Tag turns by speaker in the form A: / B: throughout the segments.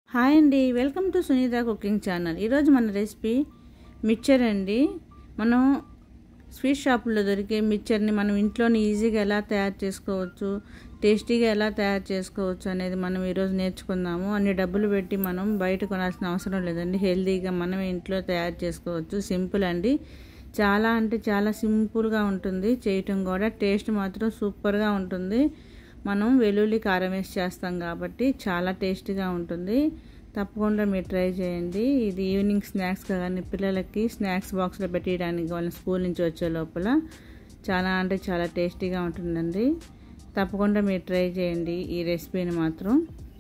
A: hi అండి welcome to Sunitha cooking channel ఈరోజు మన రెసిపీ మిక్చర్ అండి మనం స్వీట్ షాపుల్లో దొరికే మిక్చర్ని మనం ఇంట్లోనే ఈజీగా ఎలా తయారు చేసుకోవచ్చు టేస్టీగా ఎలా తయారు చేసుకోవచ్చు అనేది మనం ఈరోజు నేర్చుకుందాము అన్ని డబ్బులు పెట్టి మనం బయట కొనాల్సిన అవసరం లేదండి హెల్తీగా మనం ఇంట్లో తయారు చేసుకోవచ్చు సింపుల్ అండి చాలా అంటే చాలా సింపుల్గా ఉంటుంది చేయటం కూడా టేస్ట్ మాత్రం సూపర్గా ఉంటుంది మనం వెల్లుల్లి కారం వేసి చేస్తాం కాబట్టి చాలా టేస్టీగా ఉంటుంది తప్పకుండా మీరు ట్రై చేయండి ఇది ఈవినింగ్ స్నాక్స్ కానీ పిల్లలకి స్నాక్స్ బాక్స్లో పెట్టడానికి వాళ్ళ స్కూల్ నుంచి వచ్చే లోపల చాలా అంటే చాలా టేస్టీగా ఉంటుందండి తప్పకుండా మీరు ట్రై చేయండి ఈ రెసిపీని మాత్రం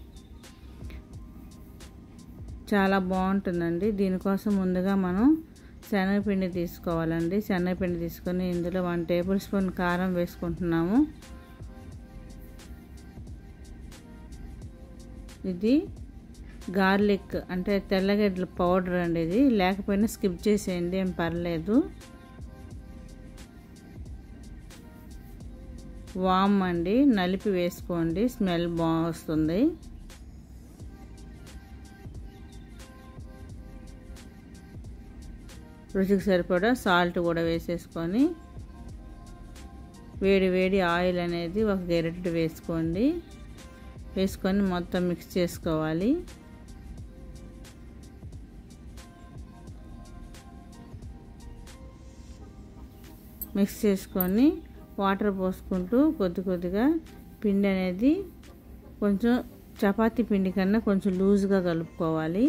A: చాలా బాగుంటుందండి దీనికోసం ముందుగా మనం శనగపిండి తీసుకోవాలండి శనగపిండి తీసుకొని ఇందులో వన్ టేబుల్ స్పూన్ కారం వేసుకుంటున్నాము ఇది గార్లిక్ అంటే తెల్లగడ్డల పౌడర్ అండి ఇది లేకపోయినా స్కిప్ చేసేయండి ఏం పర్లేదు వామ్ అండి నలిపి వేసుకోండి స్మెల్ బాగా వస్తుంది రుచికి సరిపడా సాల్ట్ కూడా వేసేసుకొని వేడి వేడి ఆయిల్ అనేది ఒక గెరెట్ వేసుకోండి వేసుకొని మొత్తం మిక్స్ చేసుకోవాలి మిక్స్ చేసుకొని వాటర్ పోసుకుంటూ కొద్ది కొద్దిగా పిండి అనేది కొంచెం చపాతీ పిండి కన్నా కొంచెం లూజ్గా కలుపుకోవాలి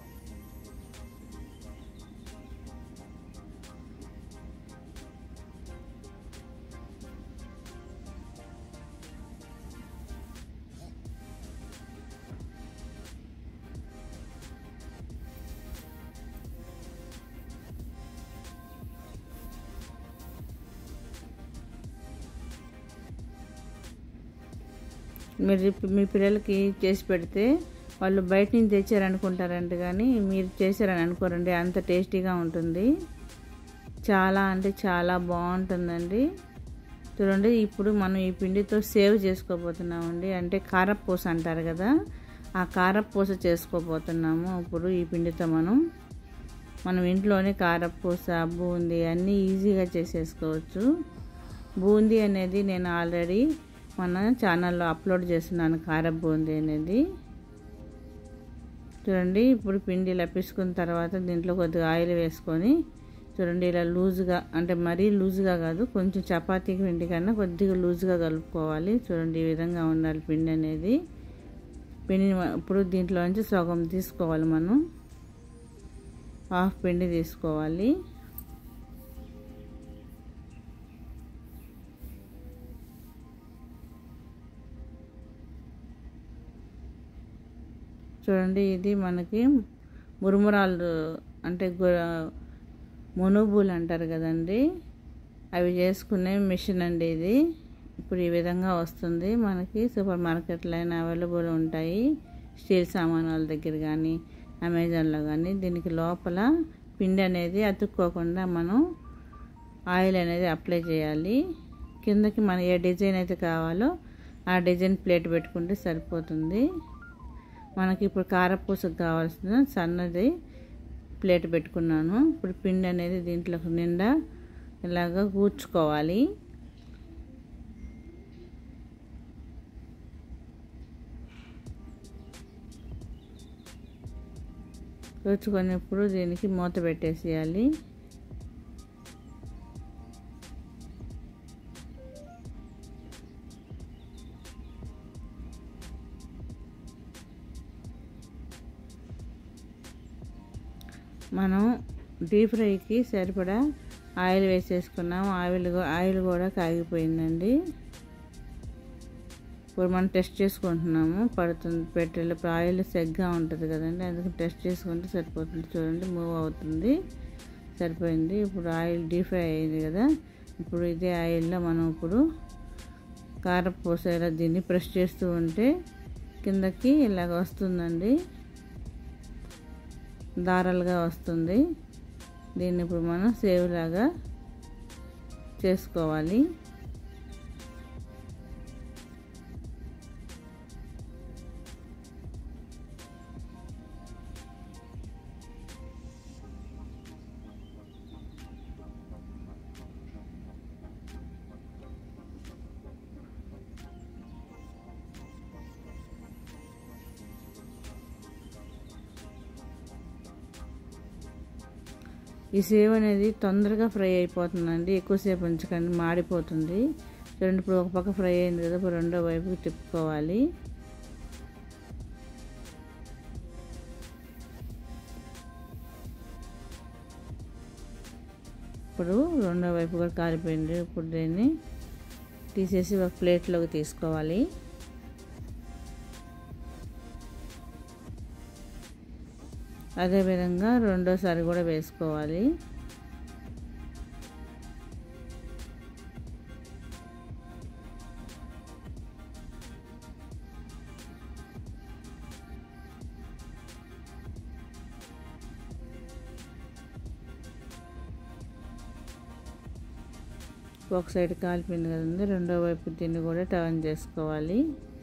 A: మీరు మీ పిల్లలకి చేసి పెడితే వాళ్ళు బయట నుంచి తెచ్చారనుకుంటారంట కానీ మీరు చేశారని అనుకోరండి అంత టేస్టీగా ఉంటుంది చాలా అంటే చాలా బాగుంటుందండి చూడండి ఇప్పుడు మనం ఈ పిండితో సేవ్ చేసుకోబోతున్నామండి అంటే కారపూస అంటారు కదా ఆ కారపూస చేసుకోబోతున్నాము ఇప్పుడు ఈ పిండితో మనం మనం ఇంట్లోనే కారపూస బూందీ అన్నీ ఈజీగా చేసేసుకోవచ్చు బూందీ అనేది నేను ఆల్రెడీ మన ఛానల్లో అప్లోడ్ చేస్తున్నాను కారం బూందీ అనేది చూడండి ఇప్పుడు పిండి లప్పించుకున్న తర్వాత దీంట్లో కొద్దిగా ఆయిల్ వేసుకొని చూడండి ఇలా లూజ్గా అంటే మరీ లూజ్గా కాదు కొంచెం చపాతీ పిండి కన్నా కొద్దిగా లూజ్గా కలుపుకోవాలి చూడండి ఈ విధంగా ఉండాలి పిండి అనేది పిండి ఇప్పుడు దీంట్లో నుంచి సగం తీసుకోవాలి మనం హాఫ్ పిండి తీసుకోవాలి చూడండి ఇది మనకి మురుమురాలు అంటే మునుబులు అంటారు కదండి అవి చేసుకునే మిషన్ అండి ఇది ఇప్పుడు ఈ విధంగా వస్తుంది మనకి సూపర్ మార్కెట్లో అయినా అవైలబుల్ ఉంటాయి స్టీల్ సామానాల దగ్గర కానీ అమెజాన్లో కానీ దీనికి లోపల పిండి అనేది అతుక్కోకుండా మనం ఆయిల్ అనేది అప్లై చేయాలి కిందకి మన ఏ డిజైన్ అయితే కావాలో ఆ డిజైన్ ప్లేట్ పెట్టుకుంటే సరిపోతుంది మనకి ఇప్పుడు కారపూసకు కావాల్సిన సన్నది ప్లేట్ పెట్టుకున్నాను ఇప్పుడు పిండి అనేది దీంట్లోకి నిండా ఇలాగ కూర్చుకోవాలి కూర్చుకునేప్పుడు దీనికి మూత పెట్టేసేయాలి మనం డీప్ ఫ్రైకి సరిపడా ఆయిల్ వేసేసుకున్నాం ఆయిల్ ఆయిల్ కూడా కాగిపోయిందండి ఇప్పుడు మనం టెస్ట్ చేసుకుంటున్నాము పడుతుంది పెట్టేటప్పుడు ఆయిల్ సెగ్గా ఉంటుంది కదండి అందుకని టెస్ట్ చేసుకుంటే సరిపోతుంది చూడండి మూవ్ అవుతుంది సరిపోయింది ఇప్పుడు ఆయిల్ డీప్ ఫ్రై అయింది కదా ఇప్పుడు ఇదే ఆయిల్లో మనం ఇప్పుడు కారపూస దీన్ని ప్రెస్ చేస్తూ ఉంటే కిందకి ఇలాగ వస్తుందండి దారాలుగా వస్తుంది దీన్ని ఇప్పుడు మనం సేవ్ లాగా చేసుకోవాలి ఈ సేవ్ అనేది తొందరగా ఫ్రై అయిపోతుందండి ఎక్కువసేపు ఉంచకండి మాడిపోతుంది చూడండి ఇప్పుడు ఒక పక్క ఫ్రై అయింది కదా ఇప్పుడు రెండో వైపు తిప్పుకోవాలి ఇప్పుడు రెండో వైపు కూడా కాలిపోయింది ఇప్పుడు దీన్ని తీసేసి ఒక ప్లేట్లోకి తీసుకోవాలి అదేవిధంగా రెండోసారి కూడా వేసుకోవాలి ఒక సైడ్ కాలిపోయింది కదండి రెండో వైపు దీన్ని కూడా టర్న్ చేసుకోవాలి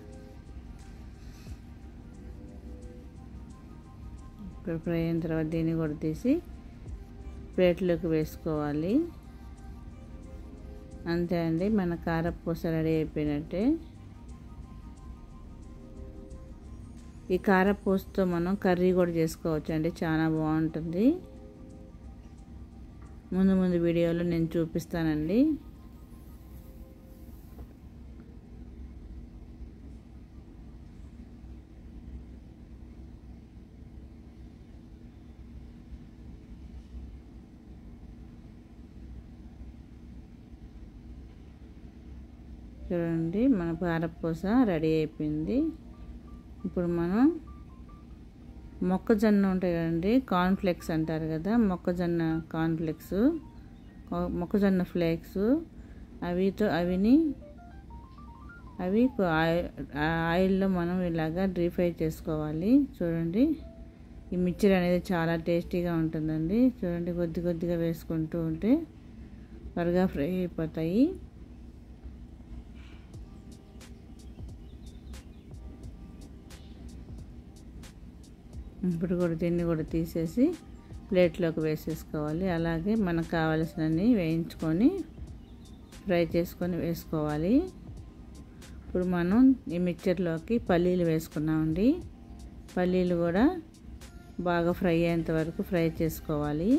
A: ఇప్పుడు ఫ్రై అయిన తర్వాత దీన్ని కూడా తీసి ప్లేట్లోకి వేసుకోవాలి అంతే అండి మన కారపూస రెడీ అయిపోయినట్టే ఈ కారపూసతో మనం కర్రీ కూడా చేసుకోవచ్చు అండి చాలా బాగుంటుంది ముందు ముందు వీడియోలో నేను చూపిస్తానండి చూడండి మన కారపూస రెడీ అయిపోయింది ఇప్పుడు మనం మొక్కజొన్న ఉంటాయి కదండి కార్న్ఫ్లెక్స్ అంటారు కదా మొక్కజొన్న కార్న్ఫ్లెక్స్ మొక్కజొన్న ఫ్లేక్స్ అవితో అవిని అవి ఆయిల్లో మనం ఇలాగా డ్రీ ఫ్రై చేసుకోవాలి చూడండి ఈ మిక్చర్ అనేది చాలా టేస్టీగా ఉంటుందండి చూడండి కొద్ది కొద్దిగా వేసుకుంటూ ఉంటే త్వరగా ఫ్రై అయిపోతాయి ఇప్పుడు కూడా దీన్ని కూడా తీసేసి ప్లేట్లోకి వేసేసుకోవాలి అలాగే మనకు కావలసినవి వేయించుకొని ఫ్రై చేసుకొని వేసుకోవాలి ఇప్పుడు మనం ఈ మిక్చర్లోకి పల్లీలు వేసుకున్నామండి పల్లీలు కూడా బాగా ఫ్రై అయ్యేంత వరకు ఫ్రై చేసుకోవాలి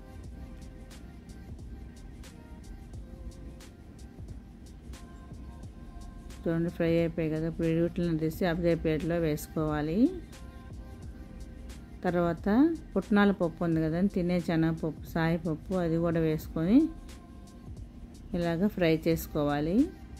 A: చూడండి ఫ్రై అయిపోయాయి కదా ఇప్పుడు వీటిని తీసి అదే ప్లేట్లో వేసుకోవాలి తర్వాత పుట్నాల పప్పు ఉంది కదా తినే శనగపప్పు సాయిపప్పు అది కూడా వేసుకొని ఇలాగ ఫ్రై చేసుకోవాలి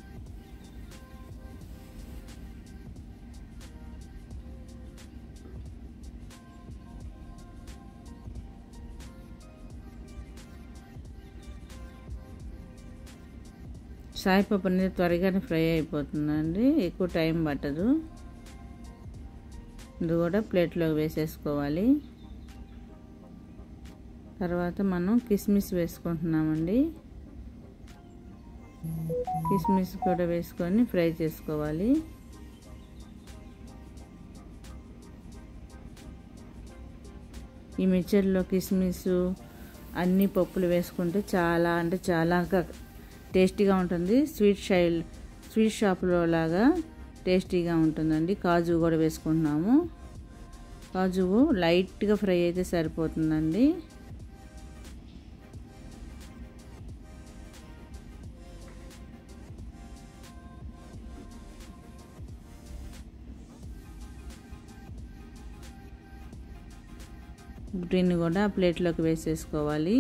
A: సాయిపప్పు అనేది త్వరగానే ఫ్రై అయిపోతుందండి ఎక్కువ టైం పట్టదు ఇది కూడా ప్లేట్లోకి వేసేసుకోవాలి తర్వాత మనం కిస్మిస్ వేసుకుంటున్నామండి కిస్మిస్ కూడా వేసుకొని ఫ్రై చేసుకోవాలి ఈ మిక్చర్లో కిస్మిస్ అన్ని పప్పులు వేసుకుంటే చాలా అంటే చాలా టేస్టీగా ఉంటుంది స్వీట్ స్టైల్ స్వీట్ షాప్లో లాగా టేస్టీగా ఉంటుందండి కాజు కూడా వేసుకుంటున్నాము కాజు లైట్గా ఫ్రై అయితే సరిపోతుందండి దీన్ని కూడా ప్లేట్లోకి వేసేసుకోవాలి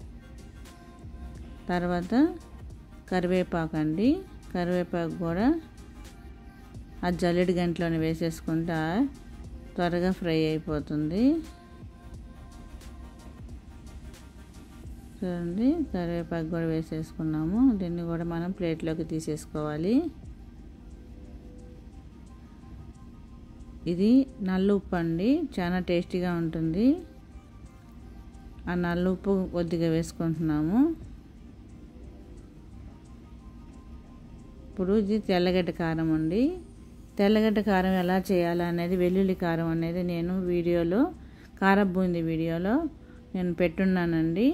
A: తర్వాత కరివేపాకు అండి కరివేపాకు కూడా ఆ జల్లెడి గంటలోనే వేసేసుకుంటా త్వరగా ఫ్రై అయిపోతుంది చూడండి కరివేపాకు కూడా వేసేసుకున్నాము దీన్ని కూడా మనం ప్లేట్లోకి తీసేసుకోవాలి ఇది నల్ల ఉప్పు అండి చాలా టేస్టీగా ఉంటుంది ఆ నల్ల ఉప్పు కొద్దిగా వేసుకుంటున్నాము ఇప్పుడు ఇది తెల్లగడ్డ కారం అండి తెల్లగడ్డ కారం ఎలా చేయాలి అనేది వెల్లుల్లి కారం అనేది నేను వీడియోలో కారం బూంది వీడియోలో నేను పెట్టున్నానండి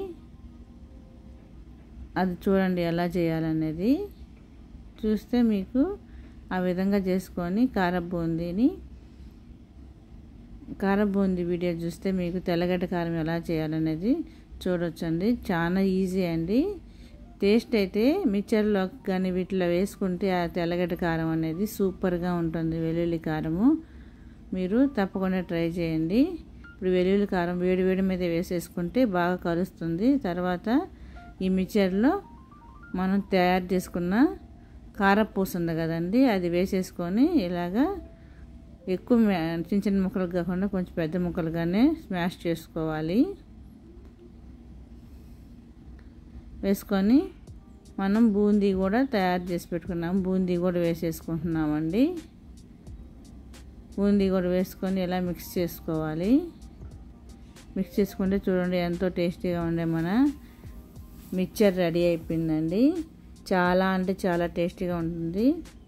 A: అది చూడండి ఎలా చేయాలనేది చూస్తే మీకు ఆ విధంగా చేసుకొని కారం బూందీని కారం బూందీ వీడియో చూస్తే మీకు తెల్లగడ్డ కారం ఎలా చేయాలనేది చూడొచ్చండి చాలా ఈజీ అండి టేస్ట్ అయితే మిక్చర్లో కానీ వీటిలో వేసుకుంటే ఆ తెల్లగడ్డ కారం అనేది సూపర్గా ఉంటుంది వెల్లుల్లి కారము మీరు తప్పకుండా ట్రై చేయండి ఇప్పుడు వెల్లుల్లి కారం వేడి వేడి మీద వేసేసుకుంటే బాగా కలుస్తుంది తర్వాత ఈ మిక్చర్లో మనం తయారు చేసుకున్న కారపూస ఉంది కదండి అది వేసేసుకొని ఇలాగా ఎక్కువ చిన్న చిన్న ముక్కలు కాకుండా కొంచెం పెద్ద ముక్కలుగానే స్మాష్ చేసుకోవాలి వేసుకొని మనం బూందీ కూడా తయారు చేసి పెట్టుకున్నాం బూందీ కూడా వేసేసుకుంటున్నామండి బూందీ కూడా వేసుకొని ఇలా మిక్స్ చేసుకోవాలి మిక్స్ చేసుకుంటే చూడండి ఎంతో టేస్టీగా ఉండే మన మిక్చర్ రెడీ అయిపోయిందండి చాలా అంటే చాలా టేస్టీగా ఉంటుంది